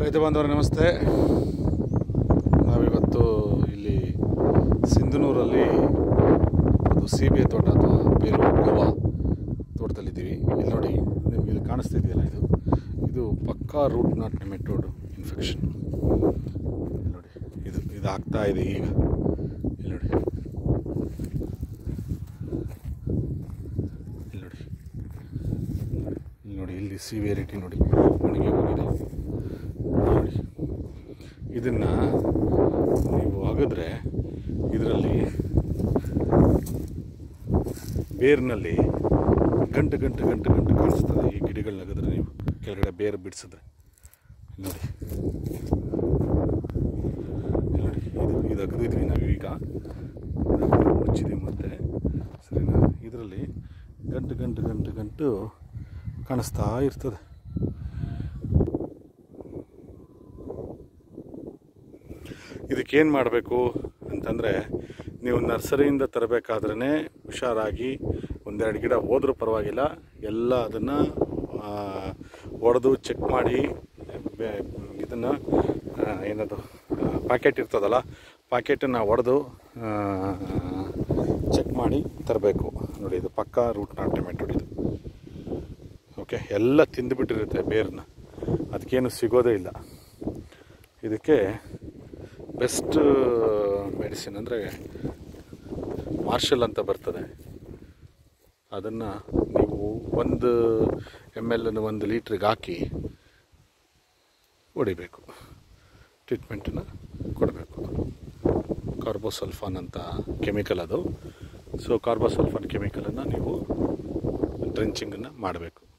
ರೈತ ಬಾಂಧವರ ನಮಸ್ತೆ ನಾವಿವತ್ತು ಇಲ್ಲಿ ಸಿಂಧನೂರಲ್ಲಿ ಅದು ಸಿ ಬಿ ಐ ತೋಟ ಅಥವಾ ಬೇರು ಗೋವಾ ತೋಟದಲ್ಲಿದ್ದೀವಿ ಇಲ್ಲಿ ನೋಡಿ ನಿಮಗೆ ಇಲ್ಲಿ ಕಾಣಿಸ್ತಿದೆಯಲ್ಲ ಇದು ಇದು ಪಕ್ಕಾ ರೂಟ್ ನಾಟ್ ನೆಮೆಟೋಡ್ ಇನ್ಫೆಕ್ಷನ್ ನೋಡಿ ಇದು ಇದು ಆಗ್ತಾ ಇದೆ ಈಗ ಇಲ್ಲಿ ನೋಡಿ ಇಲ್ಲಿ ನೋಡಿ ಇಲ್ಲಿ ನೋಡಿ ಇಲ್ಲಿ ಸಿವಿಯರಿಟಿ ನೋಡಿ ಒಣಗಿ ಹೋಗಿದೆ ನೋಡಿ ಇದನ್ನು ನೀವು ಅಗಿದ್ರೆ ಇದರಲ್ಲಿ ಬೇರಿನಲ್ಲಿ ಗಂಟು ಗಂಟು ಗಂಟು ಗಂಟು ಕಾಣಿಸ್ತದೆ ಈ ಗಿಡಗಳನ್ನ ಅಗಿದ್ರೆ ನೀವು ಕೆಳಗಡೆ ಬೇರು ಬಿಡಿಸಿದ್ರೆ ಇಲ್ಲಿ ನೋಡಿ ಇಲ್ಲಿ ನೋಡಿ ಇದು ಇದು ಅಗದಿದ್ವಿ ನಾವು ಈಗ ಇದನ್ನ ಮುಚ್ಚಿದ್ದೀವಿ ಮತ್ತೆ ಸರಿನಾ ಇದರಲ್ಲಿ ಗಂಟು ಗಂಟು ಗಂಟು ಗಂಟು ಕಾಣಿಸ್ತಾ ಇರ್ತದೆ ಇದಕ್ಕೇನು ಮಾಡಬೇಕು ಅಂತಂದರೆ ನೀವು ನರ್ಸರಿಯಿಂದ ತರಬೇಕಾದ್ರೇ ಹುಷಾರಾಗಿ ಒಂದೆರಡು ಗಿಡ ಹೋದ್ರೂ ಪರವಾಗಿಲ್ಲ ಎಲ್ಲ ಅದನ್ನು ಹೊಡೆದು ಚೆಕ್ ಮಾಡಿ ಇದನ್ನು ಏನದು ಪ್ಯಾಕೆಟ್ ಇರ್ತದಲ್ಲ ಪ್ಯಾಕೆಟನ್ನು ಹೊಡೆದು ಚೆಕ್ ಮಾಡಿ ತರಬೇಕು ನೋಡಿ ಇದು ಪಕ್ಕಾ ರೂಟ್ ನಾಟ್ ಟೊಮೆಟೊ ಇದು ಓಕೆ ಎಲ್ಲ ತಿಂದುಬಿಟ್ಟಿರುತ್ತೆ ಬೇರನ್ನ ಅದಕ್ಕೇನು ಸಿಗೋದೇ ಇಲ್ಲ ಇದಕ್ಕೆ ಬೆಸ್ಟ್ ಮೆಡಿಸಿನ್ ಅಂದರೆ ಮಾರ್ಷಲ್ ಅಂತ ಬರ್ತದೆ ಅದನ್ನು ನೀವು ಒಂದು ಎಮ್ ಎಲ್ ಒಂದು ಲೀಟ್ರಿಗೆ ಹಾಕಿ ಹೊಡಿಬೇಕು ಟ್ರೀಟ್ಮೆಂಟನ್ನು ಕೊಡಬೇಕು ಕಾರ್ಬೋಸಲ್ಫಾನ್ ಅಂತ ಕೆಮಿಕಲ್ ಅದು ಸೊ ಕಾರ್ಬೋಸಲ್ಫಾನ್ ಕೆಮಿಕಲನ್ನು ನೀವು ಡ್ರೆಂಚಿಂಗನ್ನು ಮಾಡಬೇಕು